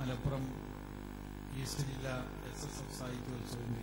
Malappuram east ജില്ല S S F സാഹിത്യോത്സവത്തിന്റെ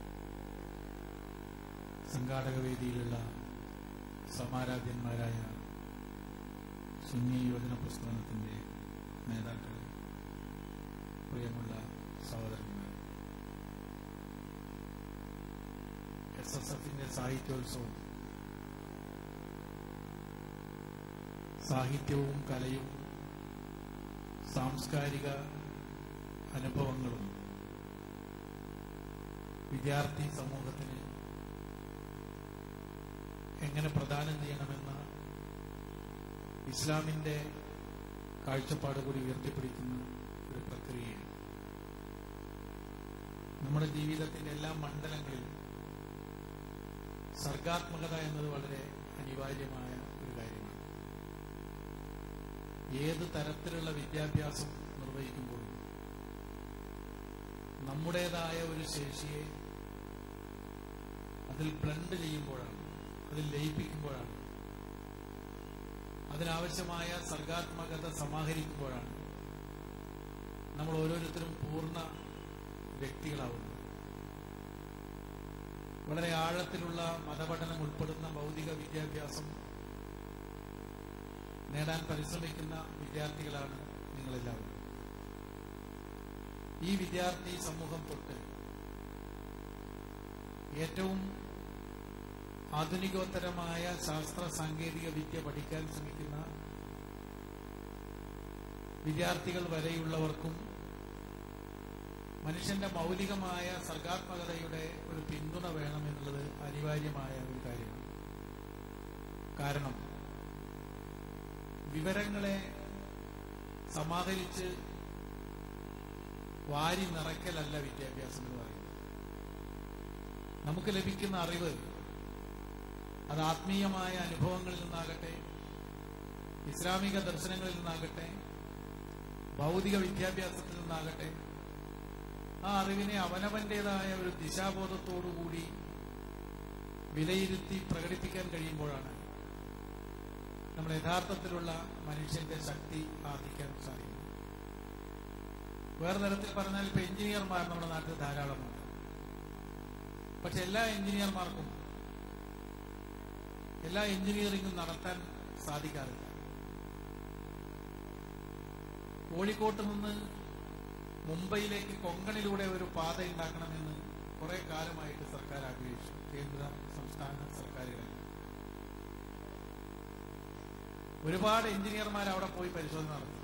സംഘാടക വേദിയിലുള്ള സമാരാധ്യന്മാരായ സുന്നി യുവജന പ്രസ്ഥാനത്തിന്റെ നേതാക്കൾ പ്രിയമുള്ള സഹോദരന്മാർ എസ് എസ് എഫിന്റെ സാഹിത്യോത്സവം സാഹിത്യവും കലയും സാംസ്കാരിക അനുഭവങ്ങളും വിദ്യാർത്ഥി സമൂഹത്തിന് എങ്ങനെ പ്രദാനം ചെയ്യണമെന്ന ഇസ്ലാമിന്റെ കാഴ്ചപ്പാട് കൂടി ഉയർത്തിപ്പിടിക്കുന്ന ഒരു പ്രക്രിയയാണ് നമ്മുടെ ജീവിതത്തിന്റെ എല്ലാ മണ്ഡലങ്ങളിലും സർഗാത്മകത എന്നത് വളരെ അനിവാര്യമായ ഒരു കാര്യമാണ് ഏത് തരത്തിലുള്ള വിദ്യാഭ്യാസം നിർവഹിക്കുമ്പോഴും നമ്മുടേതായ ഒരു ശേഷിയെ അതിൽ ബ്ലണ്ട് ചെയ്യുമ്പോഴാണ് അതിൽ ലയിപ്പിക്കുമ്പോഴാണ് അതിനാവശ്യമായ സർഗാത്മകത സമാഹരിക്കുമ്പോഴാണ് നമ്മൾ ഓരോരുത്തരും പൂർണ്ണ വ്യക്തികളാവുന്നത് വളരെ ആഴത്തിലുള്ള മതപഠനം ഉൾപ്പെടുന്ന ഭൗതിക വിദ്യാഭ്യാസം നേടാൻ പരിശ്രമിക്കുന്ന വിദ്യാർത്ഥികളാണ് നിങ്ങളെല്ലാവരും ഈ വിദ്യാർത്ഥി സമൂഹം തൊട്ട് ഏറ്റവും ആധുനികോത്തരമായ ശാസ്ത്ര സാങ്കേതിക വിദ്യ പഠിക്കാൻ ശ്രമിക്കുന്ന വിദ്യാർത്ഥികൾ വരെയുള്ളവർക്കും മനുഷ്യന്റെ മൗലികമായ സർഗാത്മകതയുടെ ഒരു പിന്തുണ വേണമെന്നുള്ളത് അനിവാര്യമായ ഒരു കാര്യമാണ് കാരണം വിവരങ്ങളെ സമാഹരിച്ച് വാരി നിറയ്ക്കലല്ല വിദ്യാഭ്യാസം എന്ന് പറയുന്നത് നമുക്ക് ലഭിക്കുന്ന അറിവ് അത് ആത്മീയമായ അനുഭവങ്ങളിൽ നിന്നാകട്ടെ ഇസ്ലാമിക ദർശനങ്ങളിൽ നിന്നാകട്ടെ ഭൗതിക വിദ്യാഭ്യാസത്തിൽ നിന്നാകട്ടെ ആ അറിവിനെ അവനവന്റേതായ ഒരു ദിശാബോധത്തോടുകൂടി വിലയിരുത്തി പ്രകടിപ്പിക്കാൻ കഴിയുമ്പോഴാണ് നമ്മൾ യഥാർത്ഥത്തിലുള്ള മനുഷ്യന്റെ ശക്തി ആർജിക്കാൻ സാധിക്കും വേറെ തരത്തിൽ പറഞ്ഞാൽ ഇപ്പൊ എഞ്ചിനീയർമാർ നമ്മുടെ നാട്ടിൽ ധാരാളമുണ്ട് പക്ഷെ എല്ലാ എഞ്ചിനീയർമാർക്കും എല്ലാ എഞ്ചിനീയറിംഗും നടത്താൻ സാധിക്കാറില്ല കോഴിക്കോട്ട് നിന്ന് മുംബൈയിലേക്ക് കൊങ്കണിലൂടെ ഒരു പാത ഉണ്ടാക്കണമെന്ന് കുറെ കാലമായിട്ട് സർക്കാർ ആഗ്രഹിച്ചു കേന്ദ്ര സംസ്ഥാന സർക്കാരുകൾ ഒരുപാട് എഞ്ചിനീയർമാർ അവിടെ പോയി പരിശോധന നടത്തി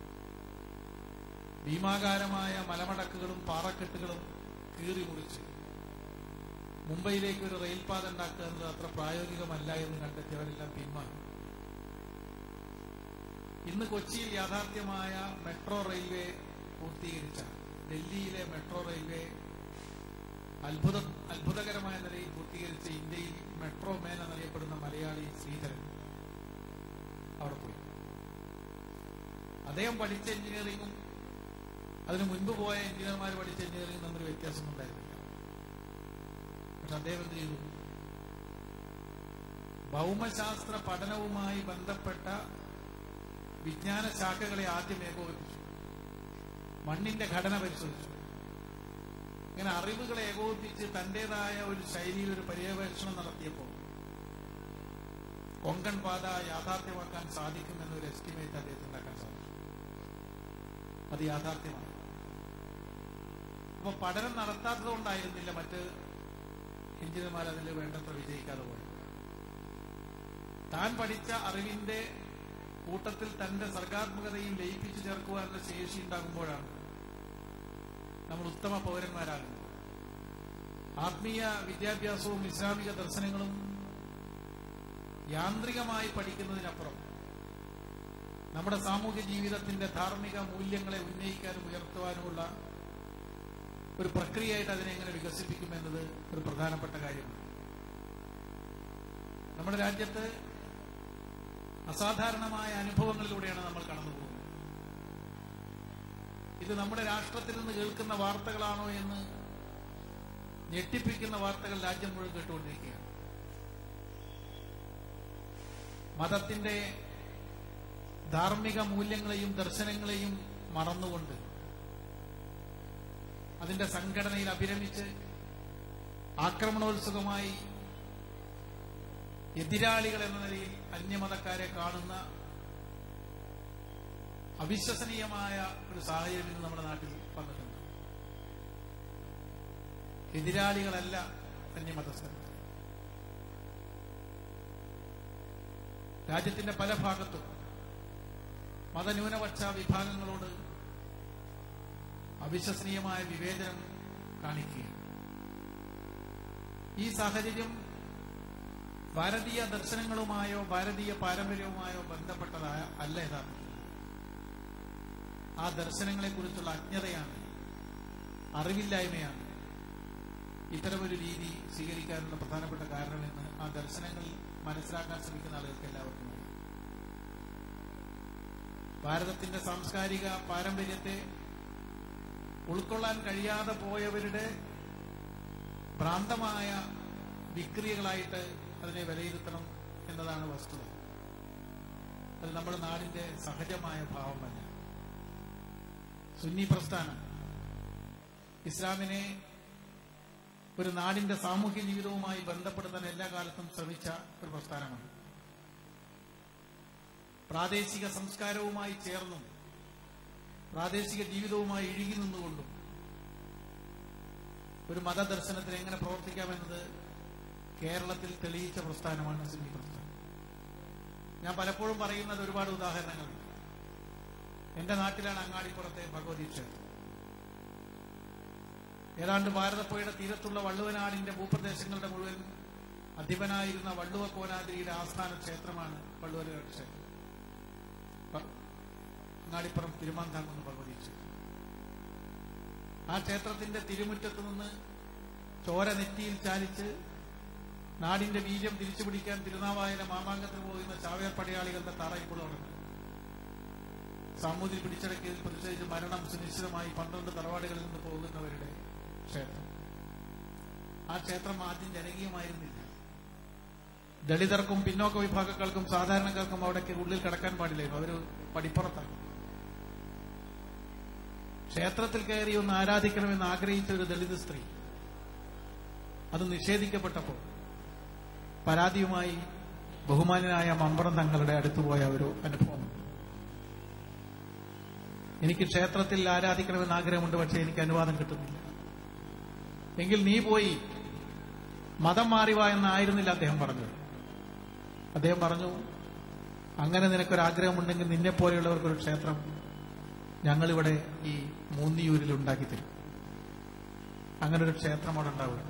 ഭീമാകാരമായ മലമടക്കുകളും പാറക്കെട്ടുകളും കീറി മുറിച്ച് മുംബൈയിലേക്ക് ഒരു റെയിൽപാത ഉണ്ടാക്കുക എന്നത് അത്ര പ്രായോഗികമല്ല എന്ന് കണ്ടെത്തിയവരെല്ലാം പിന്മാറി ഇന്ന് കൊച്ചിയിൽ യാഥാർത്ഥ്യമായ മെട്രോ റെയിൽവേ പൂർത്തീകരിച്ച ഡൽഹിയിലെ മെട്രോ റെയിൽവേ അത്ഭുത അത്ഭുതകരമായ നിലയിൽ പൂർത്തീകരിച്ച ഇന്ത്യയിൽ മെട്രോ മേൻ എന്നറിയപ്പെടുന്ന മലയാളി ശ്രീധരൻ അവിടെ പോയി അദ്ദേഹം പഠിച്ച എഞ്ചിനീയറിംഗും അതിനു മുൻപ് പോയ എഞ്ചിനീയർമാർ പഠിച്ച എഞ്ചിനീയറിംഗും തമ്മിൽ വ്യത്യാസമൊന്നും ഉണ്ടായിരുന്നില്ല പക്ഷെ അദ്ദേഹം എന്ത് ചെയ്തു ഭൗമശാസ്ത്ര പഠനവുമായി ബന്ധപ്പെട്ട വിജ്ഞാന ശാഖകളെ ആദ്യം ഏകോപിപ്പിച്ചു മണ്ണിന്റെ ഘടന പരിശോധിച്ചു ഇങ്ങനെ അറിവുകളെ ഏകോപിപ്പിച്ച് തന്റേതായ ഒരു ശൈലിയിൽ ഒരു പര്യവേഷണം നടത്തിയപ്പോൾ കൊങ്കൺ പാത യാഥാർത്ഥ്യമാക്കാൻ സാധിക്കുമെന്നൊരു എസ്റ്റിമേറ്റ് അദ്ദേഹത്തിന് ഉണ്ടാക്കാൻ സാധിച്ചു അത് യാഥാർത്ഥ്യമാണ് അപ്പൊ പഠനം നടത്താത്തത് കൊണ്ടായിരുന്നില്ല മറ്റ് എഞ്ചിനീയർമാർ അതിൽ വേണ്ടത്ര വിജയിക്കാതെ പോയത് താൻ പഠിച്ച അറിവിന്റെ കൂട്ടത്തിൽ തന്റെ സർഗാത്മകതയും ലയിപ്പിച്ചു ചേർക്കുവാനുള്ള ശേഷി ഉണ്ടാകുമ്പോഴാണ് നമ്മൾ ഉത്തമ പൗരന്മാരാകുന്നത് ആത്മീയ വിദ്യാഭ്യാസവും ഇസ്ലാമിക ദർശനങ്ങളും യാന്ത്രികമായി പഠിക്കുന്നതിനപ്പുറം നമ്മുടെ സാമൂഹ്യ ജീവിതത്തിന്റെ ധാർമ്മിക മൂല്യങ്ങളെ ഉന്നയിക്കാനും ഉയർത്തുവാനുമുള്ള ഒരു പ്രക്രിയയായിട്ട് അതിനെ എങ്ങനെ വികസിപ്പിക്കുമെന്നത് ഒരു പ്രധാനപ്പെട്ട കാര്യമാണ് നമ്മുടെ രാജ്യത്ത് അസാധാരണമായ അനുഭവങ്ങളിലൂടെയാണ് നമ്മൾ കടന്നു പോകുന്നത് ഇത് നമ്മുടെ രാഷ്ട്രത്തിൽ നിന്ന് കേൾക്കുന്ന വാർത്തകളാണോ എന്ന് ഞെട്ടിപ്പിക്കുന്ന വാർത്തകൾ രാജ്യം മുഴുവൻ കേട്ടുകൊണ്ടിരിക്കുകയാണ് മതത്തിന്റെ ധാർമ്മിക മൂല്യങ്ങളെയും ദർശനങ്ങളെയും മറന്നുകൊണ്ട് അതിന്റെ സംഘടനയിൽ അഭിരമിച്ച് ആക്രമണോത്സുകമായി എതിരാളികൾ എന്ന നിലയിൽ അന്യമതക്കാരെ കാണുന്ന അവിശ്വസനീയമായ ഒരു സാഹചര്യം ഇന്ന് നമ്മുടെ നാട്ടിൽ വന്നിട്ടുണ്ട് എതിരാളികളല്ല അന്യമതസ്ഥർ രാജ്യത്തിന്റെ പല ഭാഗത്തും മതന്യൂനപക്ഷ വിഭാഗങ്ങളോട് അവിശ്വസനീയമായ വിവേചനം കാണിക്കുകയാണ് ഈ സാഹചര്യം ഭാരതീയ ദർശനങ്ങളുമായോ ഭാരതീയ പാരമ്പര്യവുമായോ ബന്ധപ്പെട്ടതായ അല്ല യഥാർത്ഥത്തിൽ ആ ദർശനങ്ങളെക്കുറിച്ചുള്ള അജ്ഞതയാണ് അറിവില്ലായ്മയാണ് ഇത്തരമൊരു രീതി സ്വീകരിക്കാനുള്ള പ്രധാനപ്പെട്ട കാരണമെന്ന് ആ ദർശനങ്ങൾ മനസ്സിലാക്കാൻ ശ്രമിക്കുന്ന ആളുകൾക്ക് എല്ലാവർക്കും അറിയാം ഭാരതത്തിന്റെ സാംസ്കാരിക പാരമ്പര്യത്തെ ഉൾക്കൊള്ളാൻ കഴിയാതെ പോയവരുടെ ഭ്രാന്തമായ വിക്രിയകളായിട്ട് അതിനെ വിലയിരുത്തണം എന്നതാണ് വസ്തുത അത് നമ്മുടെ നാടിന്റെ സഹജമായ ഭാവമല്ല സുന്നി പ്രസ്ഥാനം ഇസ്ലാമിനെ ഒരു നാടിന്റെ സാമൂഹ്യ ജീവിതവുമായി ബന്ധപ്പെടുത്താൻ എല്ലാ കാലത്തും ശ്രമിച്ച ഒരു പ്രസ്ഥാനമാണ് പ്രാദേശിക സംസ്കാരവുമായി ചേർന്നും പ്രാദേശിക ജീവിതവുമായി ഇഴുകി നിന്നുകൊണ്ടും ഒരു മതദർശനത്തിന് എങ്ങനെ പ്രവർത്തിക്കാമെന്നത് കേരളത്തിൽ തെളിയിച്ച പ്രസ്ഥാനമാണ് സുന്നി പ്രസ്ഥാനം ഞാൻ പലപ്പോഴും പറയുന്നത് ഒരുപാട് ഉദാഹരണങ്ങളുണ്ട് എന്റെ നാട്ടിലാണ് അങ്ങാടിപ്പുറത്തെ ഭഗവതി ക്ഷേത്രം ഏതാണ്ട് ഭാരതപ്പുഴയുടെ തീരത്തുള്ള വള്ളുവനാടിന്റെ ഭൂപ്രദേശങ്ങളുടെ മുഴുവൻ അധിപനായിരുന്ന വള്ളുവ കോനാതിരിയുടെ ആസ്ഥാന ക്ഷേത്രമാണ് വള്ളുവന ക്ഷേത്രം പ- അങ്ങാടിപ്പുറം തിരുമാന്താങ്കുന്ന് ഭഗവതി ക്ഷേത്രം ആ ക്ഷേത്രത്തിന്റെ തിരുമുറ്റത്ത് നിന്ന് ചോര നെറ്റിയിൽ ചാലിച്ച് നാടിന്റെ വീര്യം തിരിച്ചുപിടിക്കാൻ തിരുനാവായന മാമാങ്കത്തിന് പോകുന്ന ചാവേർ പടയാളികളുടെ തറ ഇപ്പോൾ അവിടെ ഉണ്ട്. സാമൂതിരി പിടിച്ചടക്കിയതിൽ പ്രതിഷേധിച്ച് മരണം സുനിശ്ചിതമായി പന്ത്രണ്ട് തറവാടുകളിൽ നിന്ന് പോകുന്നവരുടെ ക്ഷേത്രം ആ ക്ഷേത്രം ആദ്യം ജനകീയമായിരുന്നില്ല ദളിതർക്കും പിന്നോക്ക വിഭാഗക്കാർക്കും സാധാരണക്കാർക്കും അവിടേക്ക് ഉള്ളിൽ കടക്കാൻ പാടില്ലായിരുന്നു അവര് പടിപ്പുറത്താണ് ക്ഷേത്രത്തിൽ കയറി ഒന്ന് ആരാധിക്കണമെന്ന് ആഗ്രഹിച്ച ഒരു ദളിത് സ്ത്രീ അത് നിഷേധിക്കപ്പെട്ടപ്പോൾ പരാതിയുമായി ബഹുമാനായ മമ്പറം തങ്ങളുടെ അടുത്തുപോയ ഒരു അനുഭവം എനിക്ക് ക്ഷേത്രത്തിൽ ആരാധിക്കണമെന്ന് ആഗ്രഹമുണ്ട് പക്ഷേ എനിക്ക് അനുവാദം കിട്ടുന്നില്ല എങ്കിൽ നീ പോയി മതം മാറിവാ എന്നായിരുന്നില്ല അദ്ദേഹം പറഞ്ഞത് അദ്ദേഹം പറഞ്ഞു അങ്ങനെ നിനക്കൊരാഗ്രഹമുണ്ടെങ്കിൽ നിന്നെ പോലെയുള്ളവർക്കൊരു ക്ഷേത്രം ഞങ്ങളിവിടെ ഈ മൂന്നിയൂരിൽ ഉണ്ടാക്കി തരും അങ്ങനെ ഒരു ക്ഷേത്രം അവിടെ ഉണ്ടാവുക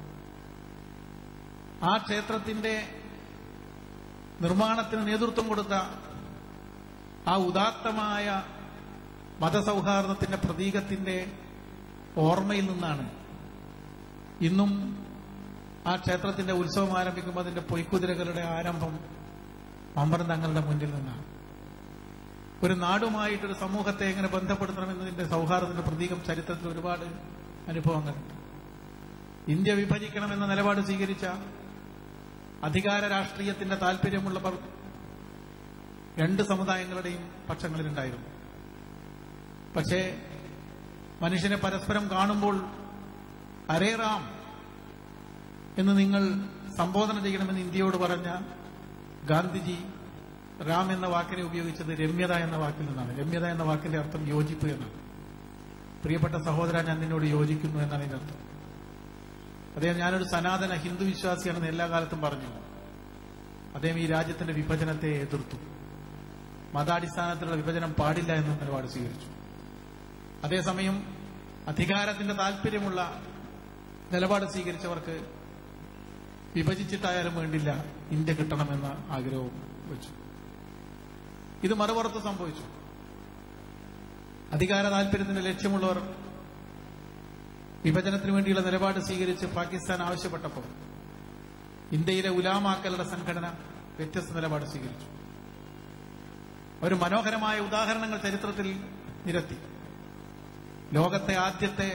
ആ ക്ഷേത്രത്തിന്റെ നിർമ്മാണത്തിന് നേതൃത്വം കൊടുത്ത ആ ഉദാത്തമായ മതസൗഹാർദ്ദത്തിന്റെ പ്രതീകത്തിന്റെ ഓർമ്മയിൽ നിന്നാണ് ഇന്നും ആ ക്ഷേത്രത്തിന്റെ ഉത്സവം ആരംഭിക്കുമ്പോൾ അതിന്റെ പൊയ്ക്കുതിരകളുടെ ആരംഭം മമ്പറം തങ്ങളുടെ മുന്നിൽ നിന്നാണ് ഒരു നാടുമായിട്ടൊരു സമൂഹത്തെ എങ്ങനെ ബന്ധപ്പെടുത്തണമെന്നതിന്റെ സൗഹാർദ്ദത്തിന്റെ പ്രതീകം ചരിത്രത്തിൽ ഒരുപാട് അനുഭവങ്ങളുണ്ട് ഇന്ത്യ വിഭജിക്കണമെന്ന നിലപാട് സ്വീകരിച്ച അധികാര രാഷ്ട്രീയത്തിന്റെ താല്പര്യമുള്ളവർ രണ്ട് സമുദായങ്ങളുടെയും പക്ഷങ്ങളിലുണ്ടായിരുന്നു പക്ഷേ മനുഷ്യനെ പരസ്പരം കാണുമ്പോൾ ഹരേ റാം എന്ന് നിങ്ങൾ സംബോധന ചെയ്യണമെന്ന് ഇന്ത്യയോട് പറഞ്ഞ ഗാന്ധിജി റാം എന്ന വാക്കിനെ ഉപയോഗിച്ചത് രമ്യത എന്ന വാക്കിൽ നിന്നാണ് രമ്യത എന്ന വാക്കിന്റെ അർത്ഥം യോജിപ്പ് എന്നാണ് പ്രിയപ്പെട്ട സഹോദര ഞാൻ നിന്നോട് യോജിക്കുന്നു എന്നാണ് ഇതിന്റെ അർത്ഥം അദ്ദേഹം ഞാനൊരു സനാതന ഹിന്ദു വിശ്വാസിയാണെന്ന് എല്ലാ കാലത്തും പറഞ്ഞു അദ്ദേഹം ഈ രാജ്യത്തിന്റെ വിഭജനത്തെ എതിർത്തു മതാടിസ്ഥാനത്തിലുള്ള വിഭജനം പാടില്ല എന്ന നിലപാട് സ്വീകരിച്ചു അതേസമയം അധികാരത്തിന്റെ താല്പര്യമുള്ള നിലപാട് സ്വീകരിച്ചവർക്ക് വിഭജിച്ചിട്ടായാലും വേണ്ടില്ല ഇന്ത്യ കിട്ടണമെന്ന ആഗ്രഹവും വെച്ചു ഇത് മറുപുറത്ത് സംഭവിച്ചു അധികാര താല്പര്യത്തിന്റെ ലക്ഷ്യമുള്ളവർ വിഭജനത്തിന് വേണ്ടിയുള്ള നിലപാട് സ്വീകരിച്ച് പാകിസ്ഥാൻ ആവശ്യപ്പെട്ടപ്പോൾ ഇന്ത്യയിലെ ഉലാമാക്കളുടെ സംഘടന വ്യത്യസ്ത നിലപാട് സ്വീകരിച്ചു ഒരു മനോഹരമായ ഉദാഹരണങ്ങൾ ചരിത്രത്തിൽ നിരത്തി ലോകത്തെ ആദ്യത്തെ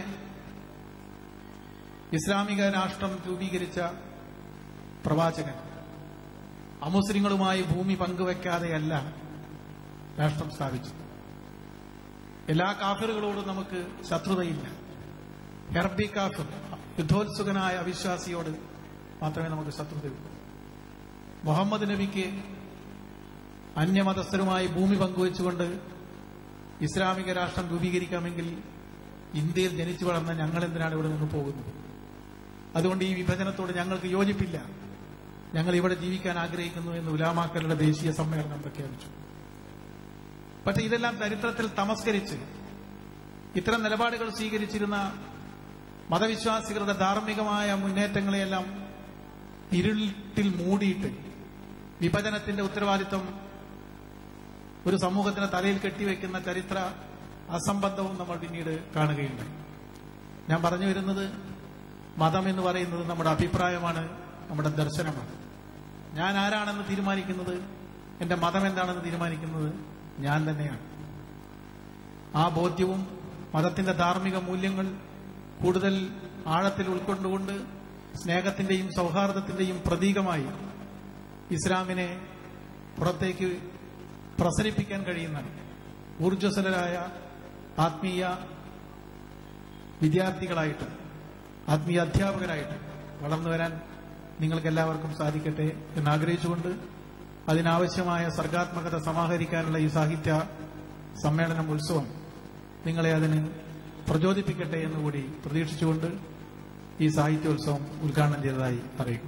ഇസ്ലാമിക രാഷ്ട്രം രൂപീകരിച്ച പ്രവാചകൻ അമുസ്ലിങ്ങളുമായി ഭൂമി പങ്കുവെക്കാതെയല്ല രാഷ്ട്രം സ്ഥാപിച്ചത് എല്ലാ കാഫിറുകളോടും നമുക്ക് ശത്രുതയില്ല ഹെർബി കാഫർ യുദ്ധോത്സുകനായ അവിശ്വാസിയോട് മാത്രമേ നമുക്ക് ശത്രുതയുള്ളൂ മുഹമ്മദ് നബിക്ക് അന്യമതസ്ഥരുമായി ഭൂമി പങ്കുവച്ചുകൊണ്ട് ഇസ്ലാമിക രാഷ്ട്രം രൂപീകരിക്കാമെങ്കിൽ ഇന്ത്യയിൽ ജനിച്ചു വളർന്ന ഞങ്ങൾ എന്തിനാണ് ഇവിടെ നിന്ന് പോകുന്നത് അതുകൊണ്ട് ഈ വിഭജനത്തോട് ഞങ്ങൾക്ക് യോജിപ്പില്ല ഞങ്ങൾ ഇവിടെ ജീവിക്കാൻ ആഗ്രഹിക്കുന്നു എന്ന് ഉലാമാക്കളുടെ ദേശീയ സമ്മേളനം പ്രഖ്യാപിച്ചു പക്ഷെ ഇതെല്ലാം ചരിത്രത്തിൽ തമസ്കരിച്ച് ഇത്തരം നിലപാടുകൾ സ്വീകരിച്ചിരുന്ന മതവിശ്വാസികളുടെ ധാർമ്മികമായ മുന്നേറ്റങ്ങളെയെല്ലാം ഇരുട്ടിൽ മൂടിയിട്ട് വിഭജനത്തിന്റെ ഉത്തരവാദിത്വം ഒരു സമൂഹത്തിന് തലയിൽ കെട്ടിവെക്കുന്ന ചരിത്ര അസംബന്ധവും നമ്മൾ പിന്നീട് കാണുകയുണ്ടായി ഞാൻ പറഞ്ഞു വരുന്നത് മതം എന്ന് പറയുന്നത് നമ്മുടെ അഭിപ്രായമാണ് നമ്മുടെ ദർശനമാണ് ഞാൻ ആരാണെന്ന് തീരുമാനിക്കുന്നത് എന്റെ മതം എന്താണെന്ന് തീരുമാനിക്കുന്നത് ഞാൻ തന്നെയാണ് ആ ബോധ്യവും മതത്തിന്റെ ധാർമ്മിക മൂല്യങ്ങൾ കൂടുതൽ ആഴത്തിൽ ഉൾക്കൊണ്ടുകൊണ്ട് സ്നേഹത്തിന്റെയും സൗഹാർദ്ദത്തിന്റെയും പ്രതീകമായി ഇസ്ലാമിനെ പുറത്തേക്ക് പ്രസരിപ്പിക്കാൻ കഴിയുന്ന ഊർജ്ജസ്വലരായ ആത്മീയ വിദ്യാർത്ഥികളായിട്ട് ആത്മീയ അധ്യാപകരായിട്ട് വളർന്നു വരാൻ നിങ്ങൾക്ക് എല്ലാവർക്കും സാധിക്കട്ടെ എന്നാഗ്രഹിച്ചുകൊണ്ട് അതിനാവശ്യമായ സർഗാത്മകത സമാഹരിക്കാനുള്ള ഈ സാഹിത്യ സമ്മേളനം ഉത്സവം നിങ്ങളെ അതിന് പ്രചോദിപ്പിക്കട്ടെ എന്നുകൂടി പ്രതീക്ഷിച്ചുകൊണ്ട് ഈ സാഹിത്യോത്സവം ഉദ്ഘാടനം ചെയ്തതായി അറിയിക്കുന്നു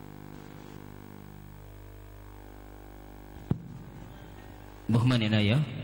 ബഹുമാന്യനായ